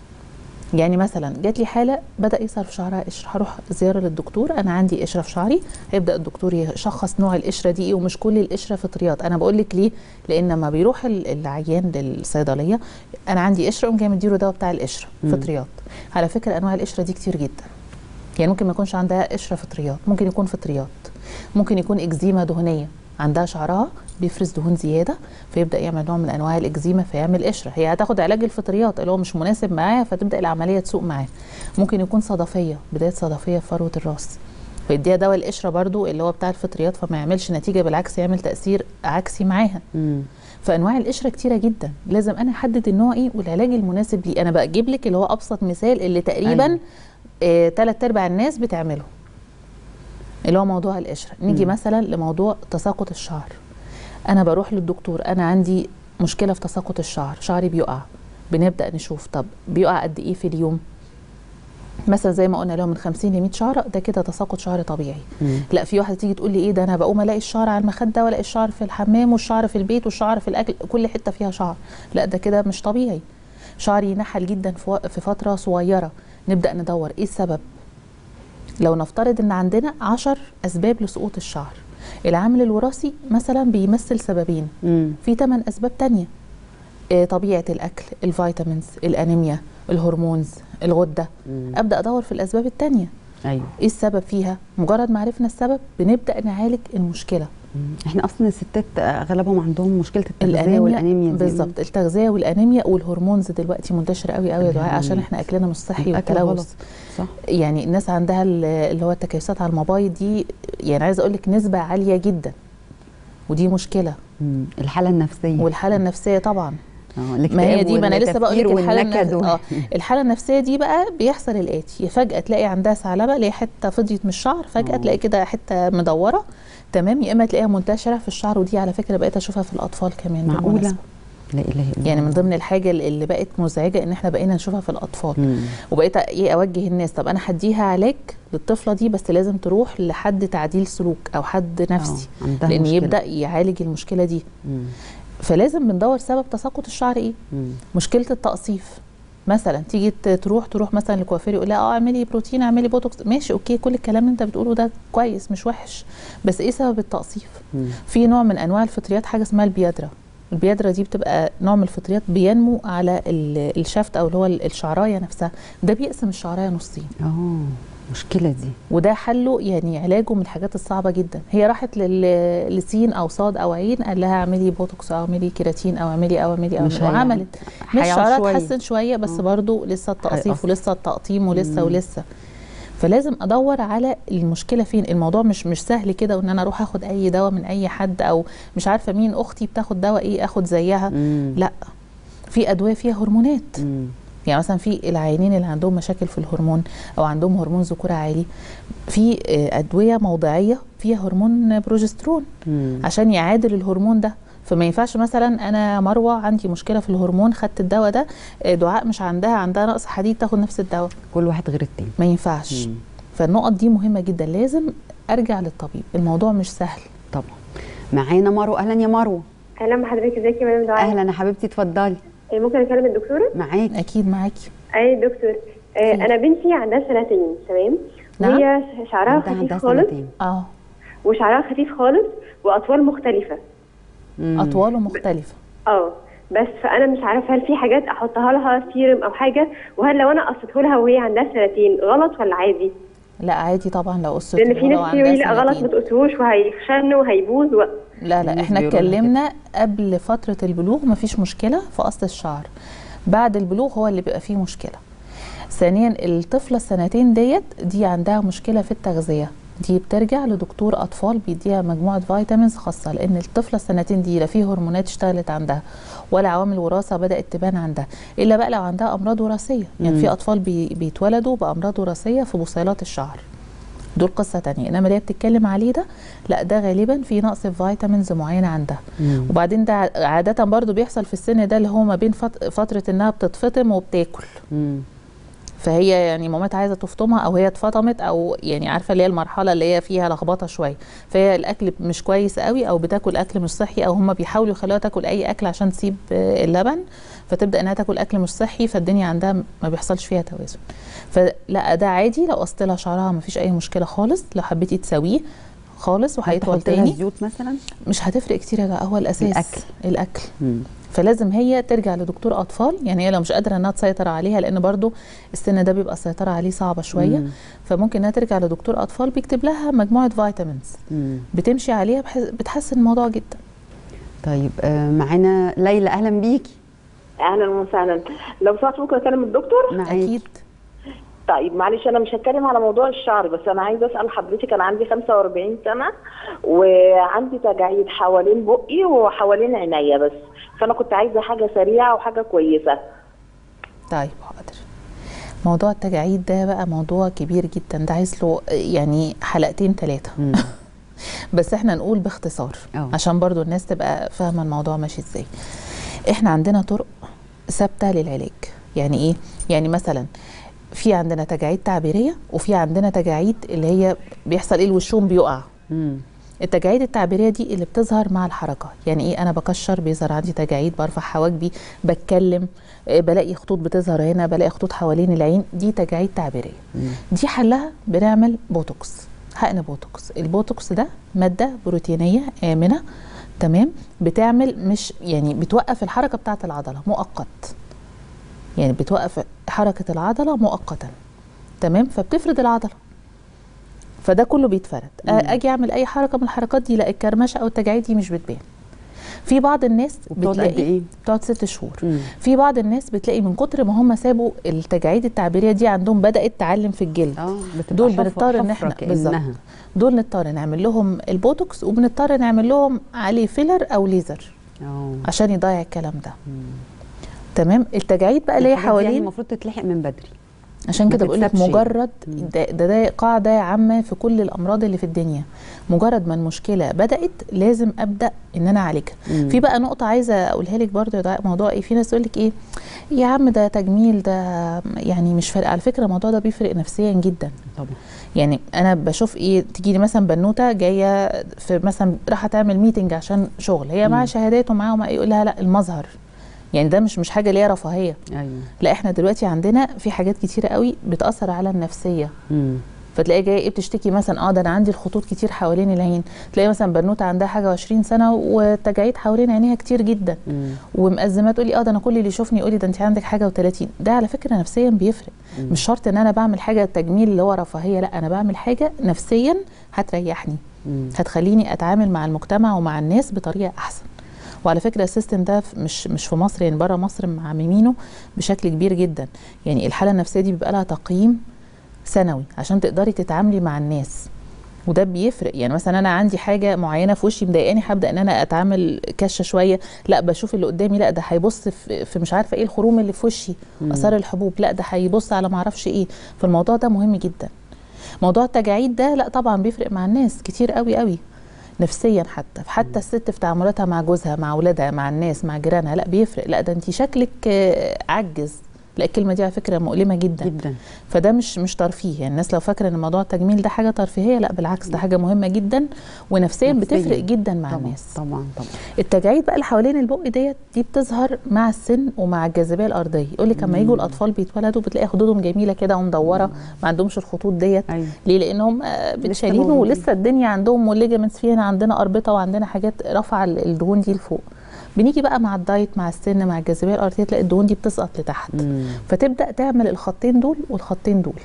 يعني مثلا جات لي حاله بدا يظهر في شعرها قشره هروح زياره للدكتور انا عندي قشره في شعري هيبدا الدكتور يشخص نوع القشره دي ايه ومش كل القشره فطريات انا بقول لك ليه لان لما بيروح ال- العيان للصيدليه انا عندي قشره قوم جاي مديله دواء بتاع القشره مم. فطريات على فكره انواع القشره دي كتير جدا يعني ممكن ما يكونش عندها قشره فطريات ممكن يكون فطريات ممكن يكون اكزيما دهنيه عندها شعرها بيفرز دهون زياده فيبدا يعمل نوع من انواع الاكزيما فيعمل قشره هي هتاخد علاج الفطريات اللي هو مش مناسب معاها فتبدا العمليه تسوق معاه ممكن يكون صدفيه بدايه صدفيه في فروه الراس فيديها دواء القشره برضو اللي هو بتاع الفطريات فما يعملش نتيجه بالعكس يعمل تاثير عكسي معاها مم. فانواع القشره كتيره جدا لازم انا احدد النوع ايه والعلاج المناسب ليه انا بجيب لك اللي هو ابسط مثال اللي تقريبا أيوة. آه، تلات ارباع الناس بتعمله اللي هو موضوع القشره نيجي مم. مثلا لموضوع تساقط الشعر انا بروح للدكتور انا عندي مشكله في تساقط الشعر شعري بيقع بنبدا نشوف طب بيقع قد ايه في اليوم مثلا زي ما قلنا لو من 50 ل 100 شعره ده كده تساقط شعر طبيعي مم. لا في واحده تيجي تقول لي ايه ده انا بقوم الاقي الشعر على المخده والاقي الشعر في الحمام والشعر في البيت والشعر في الاكل كل حته فيها شعر لا ده كده مش طبيعي شعري ينحل جدا في وق- في فتره صغيره نبدا ندور ايه السبب لو نفترض ان عندنا عشر اسباب لسقوط الشعر العامل الوراثي مثلا بيمثل سببين مم. في ثمان اسباب تانية آه، طبيعه الاكل الفيتامينز الانيميا الهرمونز الغده مم. ابدا ادور في الاسباب التانية ايوه ايه السبب فيها مجرد ما عرفنا السبب بنبدا نعالج المشكله مم. احنا اصلا الستات اغلبهم عندهم مشكله التغذيه والانيميا دي. بالظبط التغذيه والانيميا والهرمونز دلوقتي منتشره قوي قوي يا دعاء عشان الهرمونز. احنا اكلنا مش صحي الأكل غلط. والتلوث صح يعني الناس عندها ال- اللي هو التكيسات على الموبايل دي يعني عايزه اقول لك نسبه عاليه جدا ودي مشكله مم. الحاله النفسيه والحاله النفسيه طبعا اه ما هي دي ما انا لسه بقول لك والتفكير الحاله والنكد النف... وال- اه الحاله النفسيه دي بقى بيحصل الاتي فجاه تلاقي عندها ثعلبه اللي هي حته فضيت من الشعر فجاه آه. تلاقي كده حته مدوره تمام يا اما تلاقيها منتشره في الشعر ودي على فكره بقيت اشوفها في الاطفال كمان معقوله بالمناسبة. لا اله الا يعني من الله. ضمن الحاجه اللي بقت مزعجه ان احنا بقينا نشوفها في الاطفال مم. وبقيت ايه اوجه الناس طب انا هديها علاج للطفله دي بس لازم تروح لحد تعديل سلوك او حد نفسي آه، عندها لان مشكلة. يبدا يعالج المشكله دي مم. فلازم بندور سبب تساقط الشعر ايه مم. مشكله التقصيف مثلا تيجي ت- تروح تروح مثلا لكوافير يقول لها اه اعملي بروتين اعملي بوتوكس ماشي اوكي كل الكلام اللي انت بتقوله ده كويس مش وحش بس ايه سبب التقصيف مم. في نوع من انواع الفطريات حاجه اسمها البيادرا البيادرا دي بتبقى نوع من الفطريات بينمو على ال- الشفت او اللي هو ال- الشعرايه نفسها ده بيقسم الشعرايه نصين اه مشكله دي وده حله يعني علاجه من الحاجات الصعبه جدا هي راحت لل- لسين او صاد او عين قال لها اعملي بوتوكس او اعملي كيراتين او اعملي او اعملي او مش اعملي هيعمل. وعملت مش هيقعد شعرها شوية. اتحسن شويه بس آه. برضو لسه التقصيف هيقص. ولسه التقطيم ولسه مم. ولسه فلازم ادور على المشكله فين الموضوع مش مش سهل كده وان انا اروح اخد اي دواء من اي حد او مش عارفه مين اختي بتاخد دواء ايه اخد زيها مم. لا في ادويه فيها هرمونات مم. يعني مثلا في العيانين اللي عندهم مشاكل في الهرمون او عندهم هرمون ذكوره عالي في آه، ادويه موضعيه فيها هرمون بروجسترون مم. عشان يعادل الهرمون ده فما ينفعش مثلا انا مروه عندي مشكله في الهرمون خدت الدواء ده آه، دعاء مش عندها عندها نقص حديد تاخد نفس الدواء كل واحد غير التاني ما ينفعش مم. فالنقط دي مهمه جدا لازم ارجع للطبيب الموضوع مش سهل طبعا معانا مروه اهلا يا مروه اهلا بحضرتك ازيك يا مدام دعاء اهلا يا حبيبتي اتفضلي إيه، ممكن اكلم الدكتوره معاكي اكيد معاكي اي دكتور آه خير. انا بنتي عندها سنتين تمام نعم. وهي شعرها عندها خفيف عندها خالص سنتين اه وشعرها خفيف خالص واطوال مختلفه مم. اطواله مختلفه اه بس فانا مش عارفه هل في حاجات احطها لها سيرم او حاجه وهل لو انا قصيته لها وهي عندها سنتين غلط ولا عادي لا عادي طبعا لو قصه لان في لو ناس عندها تقول لي لا غلط سنتين. ما تقصوش وهيخشن وهيبوظ و... لا لا الناس احنا بيقولوا لها اتكلمنا قبل فترة البلوغ مفيش مشكلة في قص الشعر بعد البلوغ هو اللي بيبقى فيه مشكلة ثانيا الطفلة السنتين ديت دي عندها مشكلة في التغذية دي بترجع لدكتور اطفال بيديها مجموعه فيتامينز خاصه لان الطفله السنتين دي لا في هرمونات اشتغلت عندها ولا عوامل وراثه بدات تبان عندها الا بقى لو عندها امراض وراثيه يعني مم. في اطفال بي بيتولدوا بامراض وراثيه في بصيلات الشعر دول قصه تانية انما اللي هي بتتكلم عليه ده لا ده غالبا في نقص في فيتامينز معينه عندها مم. وبعدين ده عاده برضو بيحصل في السن ده اللي هو ما بين فت- فتره انها بتتفطم وبتاكل مم. فهي يعني مامتها عايزه تفطمها او هي اتفطمت او يعني عارفه اللي هي المرحله اللي هي فيها لخبطه شويه فهي الاكل مش كويس قوي او بتاكل اكل مش صحي او هم بيحاولوا يخلوها تاكل اي اكل عشان تسيب آه، اللبن فتبدا انها تاكل اكل مش صحي فالدنيا عندها ما بيحصلش فيها توازن فلا ده عادي لو قصت لها شعرها ما فيش اي مشكله خالص لو حبيتي تسويه خالص وهيطول هتحط لها تاني زيوت مثلا مش هتفرق كتير يا جماعه هو الاساس الأكل. الاكل مم. فلازم هي ترجع لدكتور اطفال يعني هي لو مش قادره انها تسيطر عليها لان برضو السن ده بيبقى السيطره عليه صعبه شويه مم. فممكن انها ترجع لدكتور اطفال بيكتب لها مجموعه فيتامينز مم. بتمشي عليها بحيث بتحسن الموضوع جدا طيب آه، معانا ليلى اهلا بيكي اهلا وسهلا لو سمحت ممكن اكلم الدكتور معاكي اكيد طيب معلش انا مش هتكلم على موضوع الشعر بس انا عايزه اسال حضرتك انا عندي 45 سنه وعندي تجاعيد حوالين بقي وحوالين عينيا بس فانا كنت عايزه حاجه سريعه وحاجه كويسه طيب حاضر موضوع التجاعيد ده بقى موضوع كبير جدا ده عايز له يعني حلقتين ثلاثه مم. بس احنا نقول باختصار أه. عشان برضو الناس تبقى فاهمه الموضوع ماشي ازاي احنا عندنا طرق ثابته للعلاج يعني ايه يعني مثلا في عندنا تجاعيد تعبيريه وفي عندنا تجاعيد اللي هي بيحصل ايه الوشوم بيقع مم. التجاعيد التعبيريه دي اللي بتظهر مع الحركه يعني ايه انا بكشر بيظهر عندي تجاعيد برفع حواجبي بتكلم آه، بلاقي خطوط بتظهر هنا بلاقي خطوط حوالين العين دي تجاعيد تعبيريه مم. دي حلها بنعمل بوتوكس حقن بوتوكس البوتوكس ده ماده بروتينيه امنه تمام بتعمل مش يعني بتوقف الحركه بتاعه العضله مؤقت يعني بتوقف حركه العضله مؤقتا تمام فبتفرد العضله فده كله بيتفرد أ- اجي اعمل اي حركه من الحركات دي لا الكرمشه او التجاعيد دي مش بتبان في بعض الناس وبتقعد قد بتلاقي إيه؟ بتقعد ست شهور مم. في بعض الناس بتلاقي من كتر ما هم سابوا التجاعيد التعبيريه دي عندهم بدات تعلم في الجلد اه بتبقى دول حفرة- بنضطر ان حفرة احنا بالظبط كأنها. دول نضطر نعمل لهم البوتوكس وبنضطر نعمل لهم عليه فيلر او ليزر اه عشان يضيع الكلام ده تمام التجاعيد بقى اللي هي الحاجات دي يعني حوالين المفروض تتلحق من بدري عشان ما كده بقول لك تتسابش. مجرد مم. ده, ده ده قاعده عامه في كل الامراض اللي في الدنيا مجرد ما المشكله بدات لازم ابدا ان انا اعالجها مم. في بقى نقطه عايزه اقولها لك برضو يا دعاء موضوع ايه في ناس تقول لك ايه يا عم ده تجميل ده يعني مش فارق على فكره الموضوع ده بيفرق نفسيا جدا طبعا يعني انا بشوف ايه تيجي لي مثلا بنوته جايه في مثلا راح تعمل ميتنج عشان شغل هي معاها شهادات ومعاها ومعاها- يقول لها لا المظهر يعني ده مش مش حاجه اللي هي رفاهيه ايوه لا احنا دلوقتي عندنا في حاجات كتيره قوي بتاثر على النفسيه مم. فتلاقي جايه ايه بتشتكي مثلا اه ده انا عندي الخطوط كتير حوالين العين تلاقي مثلا بنوته عندها حاجه و20 سنه والتجاعيد حوالين عينيها كتير جدا مم. ومأزمه تقولي اه ده انا كل اللي يشوفني يقول لي ده انت عندك حاجه و30 ده على فكره نفسيا بيفرق مم. مش شرط ان انا بعمل حاجه تجميل اللي هو رفاهيه لا انا بعمل حاجه نفسيا هتريحني مم. هتخليني اتعامل مع المجتمع ومع الناس بطريقه احسن وعلى فكره السيستم ده في- مش مش في مصر يعني بره مصر معممينه بشكل كبير جدا يعني الحاله النفسيه دي بيبقى لها تقييم سنوي عشان تقدري تتعاملي مع الناس وده بيفرق يعني مثلا انا عندي حاجه معينه في وشي مضايقاني هبدا ان انا اتعامل كشه شويه لا بشوف اللي قدامي لا ده هيبص في, في مش عارفه ايه الخروم اللي في وشي اثار الحبوب لا ده هيبص على ما اعرفش ايه فالموضوع ده مهم جدا موضوع التجاعيد ده لا طبعا بيفرق مع الناس كتير قوي قوي نفسيا حتى حتى الست في تعاملاتها مع جوزها مع اولادها مع الناس مع جيرانها لا بيفرق لا ده انت شكلك آه، عجز لا الكلمه دي على فكره مؤلمه جدا جدا فده مش مش ترفيه يعني الناس لو فاكره ان موضوع التجميل ده حاجه ترفيهيه لا بالعكس ده حاجه مهمه جدا ونفسيا نفسياً. بتفرق جدا مع طبعا الناس طبعا طبعا التجاعيد بقى اللي حوالين البق ديت دي بتظهر مع السن ومع الجاذبيه الارضيه يقول لك لما يجوا الاطفال بيتولدوا بتلاقي خدودهم جميله كده ومدوره ما عندهمش الخطوط ديت ايوه ليه لانهم آه، بتشالين موجودين. ولسه الدنيا عندهم والليجمنتس فينا عندنا اربطه وعندنا حاجات رافعه ال- الدهون دي لفوق بنيجي بقى مع الدايت مع السن مع الجاذبيه الارضيه تلاقي الدهون دي بتسقط لتحت مم. فتبدا تعمل الخطين دول والخطين دول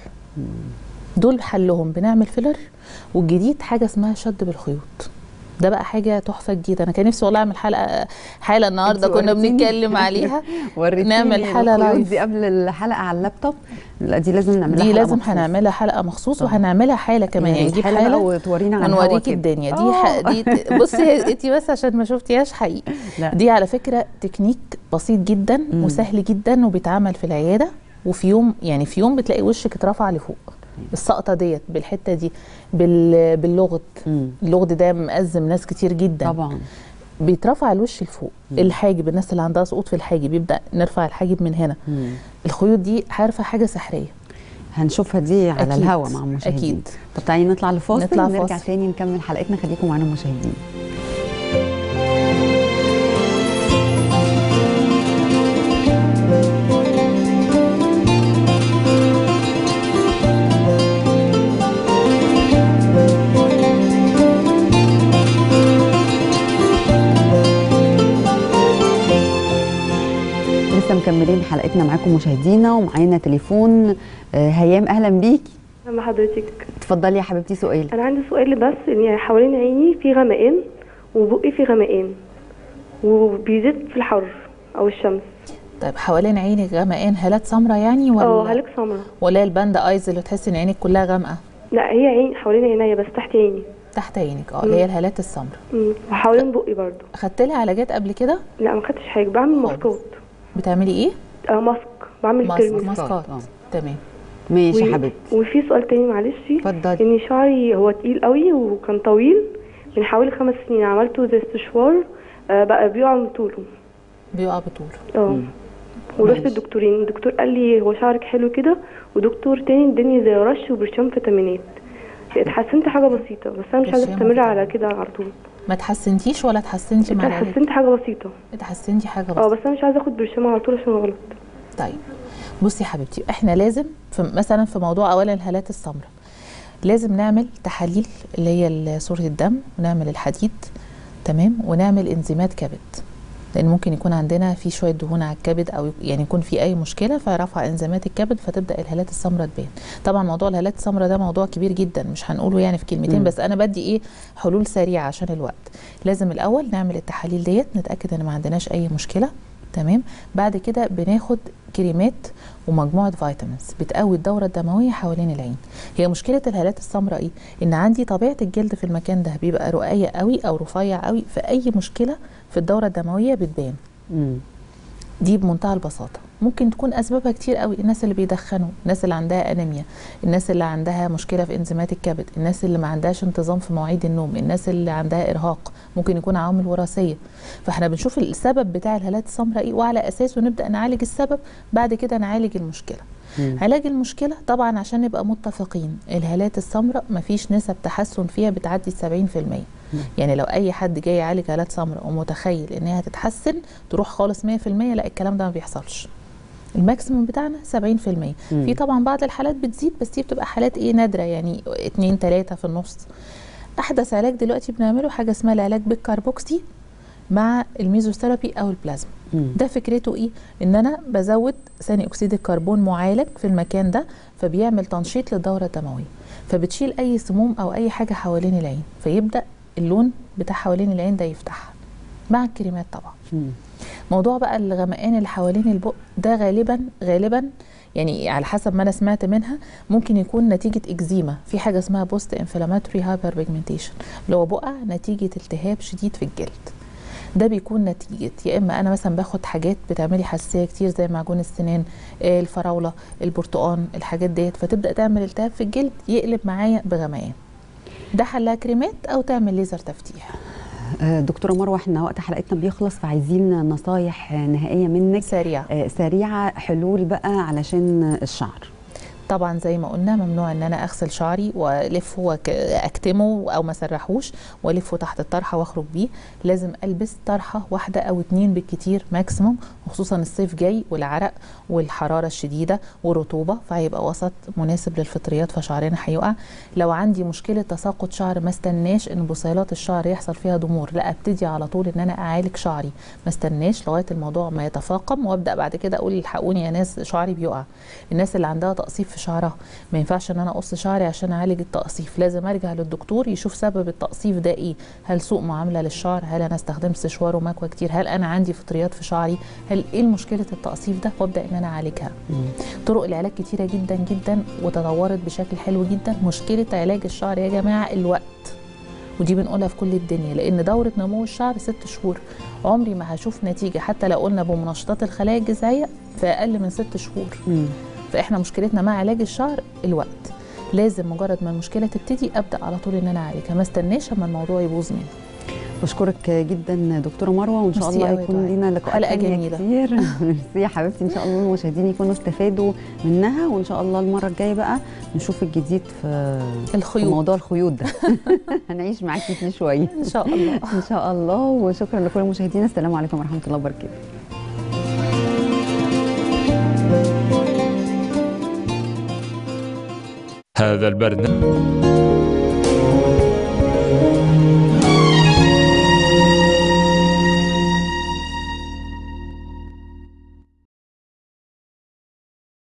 دول حلهم بنعمل فيلر والجديد حاجه اسمها شد بالخيوط ده بقى حاجه تحفه جديده انا كان نفسي والله اعمل حلقه حاله النهارده انتي كنا وريتيني. بنتكلم عليها وريتيني نعمل حلقة الخيوط لايف. دي قبل الحلقه على اللابتوب لا دي لازم نعملها دي حلقة لازم مخصوص. هنعملها حلقه مخصوص طبعا. وهنعملها حاله كمان يعني نجيب حلقة حاله وتورينا على الهوا ونوريكي كده. الدنيا دي آه. ح... دي بصي انت بس عشان ما شفتيهاش حقيقي لا. دي على فكره تكنيك بسيط جدا مم. وسهل جدا وبيتعمل في العياده وفي يوم يعني في يوم بتلاقي وشك اترفع لفوق السقطه ديت بالحته دي بال... باللغط مم. اللغط ده مأزم ناس كتير جدا طبعا بيترفع الوش لفوق الحاجب الناس اللي عندها سقوط في الحاجب يبدا نرفع الحاجب من هنا مم. الخيوط دي عارفه حاجه سحريه هنشوفها دي على أكيد. الهوا مع المشاهدين أكيد. طب تعالي نطلع لفاصل نطلع ونرجع فاصل. تاني نكمل حلقتنا خليكم معانا مشاهدين لسه مكملين حلقتنا معاكم مشاهدينا ومعانا تليفون آه، هيام اهلا بيكي أما حضرتك اتفضلي يا حبيبتي سؤالك أنا عندي سؤال بس إن حوالين عيني في غمقان وبقي في غمقان وبيزيد في الحر أو الشمس طيب حوالين عينك غمقان هالات سمراء يعني ولا اه هالك سمرة ولا هي الباندا ايز اللي تحسي ان عينك كلها غامقه لا هي عين حوالين عينيا بس تحت عيني تحت عينك اه اللي هي الهالات السمراء مم. وحوالين بقي برضو خدت لها علاجات قبل كده لا ما خدتش حاجة بعمل خالص. ماسكات بتعملي ايه اه ماسك بعمل ماسك ترمس ماسكات آه. تمام ماشي يا و- حبيبتي وفي سؤال تاني معلش اتفضلي ان شعري هو تقيل قوي وكان طويل من حوالي خمس سنين عملته زي استشوار آه، بقى بيقع من طوله بيقع بطول اه ورحت ماشي. الدكتورين الدكتور قال لي هو شعرك حلو كده ودكتور تاني اداني زي رش وبرشام فيتامينات اتحسنت حاجه بسيطه بس انا مش عايزه برشام استمر على وفيتامينات. كده على طول ما تحسنتيش ولا تحسنتي مع العلاج اتحسنت حاجه بسيطه اتحسنتي حاجه اه بس بس انا مش عايزه اخد برشام على طول عشان غلط طيب بصي يا حبيبتي احنا لازم في مثلا في موضوع اولا الهالات السمراء لازم نعمل تحاليل اللي هي صورة الدم ونعمل الحديد تمام ونعمل انزيمات كبد لان ممكن يكون عندنا في شويه دهون على الكبد او يعني يكون في اي مشكله فرفع انزيمات الكبد فتبدا الهالات السمراء تبان طبعا موضوع الهالات السمراء ده موضوع كبير جدا مش هنقوله يعني في كلمتين مم. بس انا بدي ايه حلول سريعه عشان الوقت لازم الاول نعمل التحاليل ديت نتاكد ان ما عندناش اي مشكله تمام بعد كده بناخد كريمات ومجموعه فيتامينز بتقوي الدوره الدمويه حوالين العين هي مشكله الهالات السمراء ايه ان عندي طبيعه الجلد في المكان ده بيبقى رقيق قوي او رفيع قوي فاي مشكله في الدوره الدمويه بتبان مم. دي بمنتهى البساطه ممكن تكون اسبابها كتير قوي الناس اللي بيدخنوا الناس اللي عندها انيميا الناس اللي عندها مشكله في انزيمات الكبد الناس اللي ما عندهاش انتظام في مواعيد النوم الناس اللي عندها ارهاق ممكن يكون عوامل وراثيه فاحنا بنشوف السبب بتاع الهالات السمراء ايه وعلى اساسه نبدا نعالج السبب بعد كده نعالج المشكله مم. علاج المشكله طبعا عشان نبقى متفقين الهالات السمراء مفيش نسب تحسن فيها بتعدي 70% يعني لو اي حد جاي يعالج هالات سمراء ومتخيل انها تتحسن تروح خالص 100% لا الكلام ده ما بيحصلش الماكسيموم بتاعنا 70% مم. في طبعا بعض الحالات بتزيد بس دي بتبقى حالات ايه نادره يعني اتنين تلاته في النص احدث علاج دلوقتي بنعمله حاجه اسمها العلاج بالكاربوكسي مع الميزوثيرابي او البلازما مم. ده فكرته ايه ان انا بزود ثاني اكسيد الكربون معالج في المكان ده فبيعمل تنشيط للدوره الدمويه فبتشيل اي سموم او اي حاجه حوالين العين فيبدا اللون بتاع حوالين العين ده يفتح مع الكريمات طبعا مم. موضوع بقى الغمقان اللي حوالين البق ده غالبا غالبا يعني على حسب ما انا سمعت منها ممكن يكون نتيجه اكزيما في حاجه اسمها بوست انفلاماتوري هايبر بيجمنتيشن اللي هو بقع نتيجه التهاب شديد في الجلد ده بيكون نتيجه يا اما انا مثلا باخد حاجات بتعملي حساسيه كتير زي معجون السنان آه، الفراوله البرتقان الحاجات ديت فتبدا تعمل التهاب في الجلد يقلب معايا بغمقان ده حلها كريمات او تعمل ليزر تفتيح آه، دكتوره مروه احنا وقت حلقتنا بيخلص فعايزين نصايح آه، نهائيه منك سريع آه، سريعه حلول بقى علشان الشعر طبعا زي ما قلنا ممنوع ان انا اغسل شعري والفه واكتمه او ما سرحوش والفه تحت الطرحه واخرج بيه لازم البس طرحه واحده او اتنين بالكتير ماكسيموم وخصوصا الصيف جاي والعرق والحراره الشديده والرطوبه فهيبقى وسط مناسب للفطريات فشعرنا هيقع لو عندي مشكله تساقط شعر ما استناش ان بصيلات الشعر يحصل فيها ضمور لا ابتدي على طول ان انا اعالج شعري ما استناش لغايه الموضوع ما يتفاقم وابدا بعد كده اقول الحقوني يا ناس شعري بيقع الناس اللي عندها تقصيف في شعرها ما ينفعش ان انا اقص شعري عشان اعالج التقصيف لازم ارجع للدكتور يشوف سبب التقصيف ده ايه هل سوء معامله للشعر هل انا استخدمت سشوار ومكوى كتير هل انا عندي فطريات في شعري هل ايه مشكله التقصيف ده وابدا ان انا اعالجها طرق العلاج كتيره جدا جدا وتطورت بشكل حلو جدا مشكله علاج الشعر يا جماعه الوقت ودي بنقولها في كل الدنيا لان دوره نمو الشعر ست شهور عمري ما هشوف نتيجه حتى لو قلنا بمنشطات الخلايا الجذعيه في اقل من ست شهور مم. فاحنا مشكلتنا مع علاج الشعر الوقت لازم مجرد ما المشكله تبتدي ابدا على طول ان انا اعالجها ما استناش اما الموضوع يبوظ مني بشكرك جدا دكتوره مروه وان شاء ميرسي الله أوي يا يكون دعاء. لينا لقاءات حلقة تانية جميلة. كتير ميرسي يا حبيبتي ان شاء الله المشاهدين يكونوا استفادوا منها وان شاء الله المره الجايه بقى نشوف الجديد في في الخيوط موضوع الخيوط ده هنعيش معاكي فيه شويه ان شاء الله ان شاء الله وشكرا لكل المشاهدين السلام عليكم ورحمه الله وبركاته هذا البرنامج